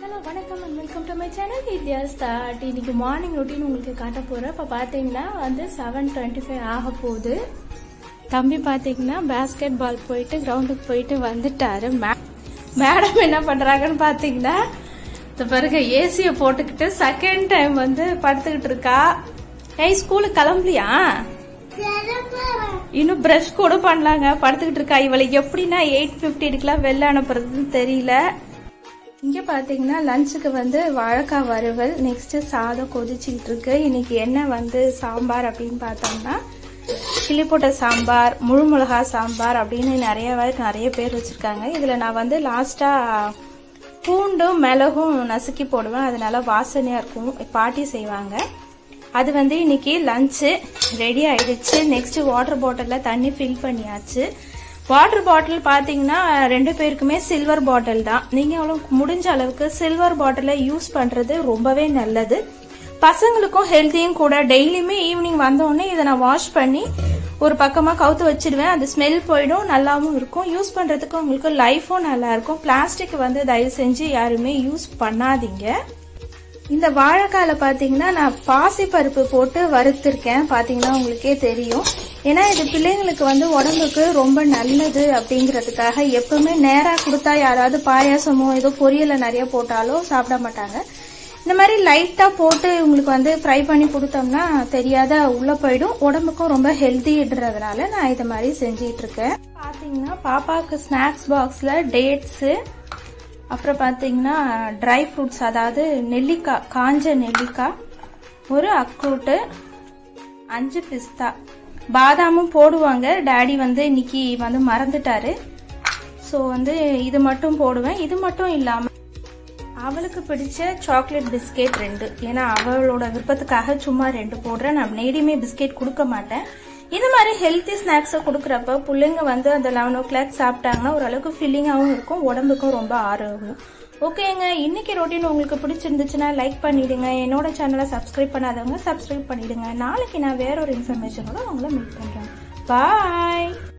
hello வணக்கம் and welcome to my channel Vidya start இன்னைக்கு morning routine உங்களுக்கு காட்ட போறேன் இப்போ பார்த்தீங்கன்னா வந்து செவன் டுவெண்ட்டி ஃபைவ் ஆக போகுது தம்பி பார்த்தீங்கன்னா பேஸ்கெட் பால் போயிட்டு கிரவுண்டுக்கு போயிட்டு வந்துட்டாரு மே- மேடம் என்ன பண்றாங்கன்னு பார்த்தீங்கன்னா இந்த பிறகு ஏசியை போட்டுக்கிட்டு செகண்ட் டைம் வந்து படுத்துக்கிட்டு இருக்கா ஏய் ஸ்கூலுக்கு கிளம்பலையா இன்னும் பிரஷ் கூட பண்ணலாங்க படுத்துக்கிட்டு இருக்கா இவளை எப்படின்னா எயிட் ஃபிஃப்டினுக்குலாம் வெளில அனுப்புறதுன்னு தெரியல இங்க பாத்தீங்கன்னா லஞ்சுக்கு வந்து வாழைக்காய் வறுவல் நெக்ஸ்ட் சாதம் கொதிச்சுக்கிட்டு இருக்கு இன்னைக்கு என்ன வந்து சாம்பார் அப்படின்னு பார்த்தோம்னா கிளி போட்ட சாம்பார் முழு மிளகா சாம்பார் அப்படின்னு நிறைய பேர் நிறைய பேர் வச்சிருக்காங்க இதுல நான் வந்து லாஸ்டா பூண்டும் மிளகும் நசுக்கி போடுவேன் அதனால வாசனையா இருக்கும் பாட்டி செய்வாங்க அது வந்து இன்னைக்கு லஞ்சு ரெடி ஆயிடுச்சு நெக்ஸ்ட் வாட்டர் பாட்டிலில் தண்ணி ஃபில் பண்ணியாச்சு வாட்டர் பாட்டில் பார்த்தீங்கன்னா ரெண்டு பேருக்குமே சில்வர் பாட்டில் தான் நீங்கள் அவ்வளோ முடிஞ்ச அளவுக்கு சில்வர் பாட்டிலை யூஸ் பண்ணுறது ரொம்பவே நல்லது பசங்களுக்கும் ஹெல்த்தியும் கூட டெய்லியுமே ஈவினிங் வந்தோடனே இதை நான் வாஷ் பண்ணி ஒரு பக்கமாக கவுத்து வச்சிடுவேன் அது ஸ்மெல் போயிடும் நல்லாவும் இருக்கும் யூஸ் பண்ணுறதுக்கு உங்களுக்கு லைஃபும் நல்லா இருக்கும் பிளாஸ்டிக் வந்து தயவு செஞ்சு யாருமே யூஸ் பண்ணாதீங்க இந்த வாழைக்காயில பாத்தீங்கன்னா நான் பாசி பருப்பு போட்டு வறுத்திருக்கேன் பாத்தீங்கன்னா உங்களுக்கே தெரியும் ஏன்னா இது பிள்ளைங்களுக்கு வந்து உடம்புக்கு ரொம்ப நல்லது அப்படிங்கிறதுக்காக எப்பவுமே நேரா கொடுத்தா யாராவது பாயாசமோ ஏதோ பொரியல நிறைய போட்டாலோ சாப்பிட மாட்டாங்க இந்த மாதிரி லைட்டா போட்டு உங்களுக்கு வந்து ஃப்ரை பண்ணி கொடுத்தோம்னா தெரியாத உள்ள போயிடும் உடம்புக்கும் ரொம்ப ஹெல்த்தின்றதுனால நான் இது மாதிரி செஞ்சிட்டு இருக்கேன் பாத்தீங்கன்னா பாப்பாக்கு ஸ்நாக்ஸ் பாக்ஸ்ல டேட்ஸு அப்புறம் பார்த்தீங்கன்னா ட்ரை ஃப்ரூட்ஸ் அதாவது நெல்லிக்காய் காஞ்ச நெல்லிக்காய் ஒரு அக்ரூட்டு அஞ்சு பிஸ்தா பாதாமும் போடுவாங்க டாடி வந்து இன்னைக்கு வந்து மறந்துட்டாரு ஸோ வந்து இது மட்டும் போடுவேன் இது மட்டும் இல்லாமல் அவளுக்கு பிடிச்ச சாக்லேட் பிஸ்கெட் ரெண்டு ஏன்னா அவளோட விருப்பத்துக்காக சும்மா ரெண்டு போடுறேன் நான் நெய்டியுமே பிஸ்கெட் கொடுக்க மாட்டேன் இது மாதிரி ஹெல்த்தி ஸ்நாக்ஸை கொடுக்குறப்ப பிள்ளைங்க வந்து அந்த லெவன் ஓ கிளாக் சாப்பிட்டாங்கன்னா ஓரளவுக்கு ஃபில்லிங்காகவும் இருக்கும் உடம்புக்கும் ரொம்ப ஆரோக்கியம் ஓகேங்க இன்னைக்கு ரொட்டீன் உங்களுக்கு பிடிச்சிருந்துச்சுன்னா லைக் பண்ணிடுங்க என்னோட சேனலை சப்ஸ்கிரைப் பண்ணாதவங்க சப்ஸ்கிரைப் பண்ணிடுங்க நாளைக்கு நான் வேற ஒரு இன்ஃபர்மேஷனோட உங்களை மீட் பண்றேன் பாய்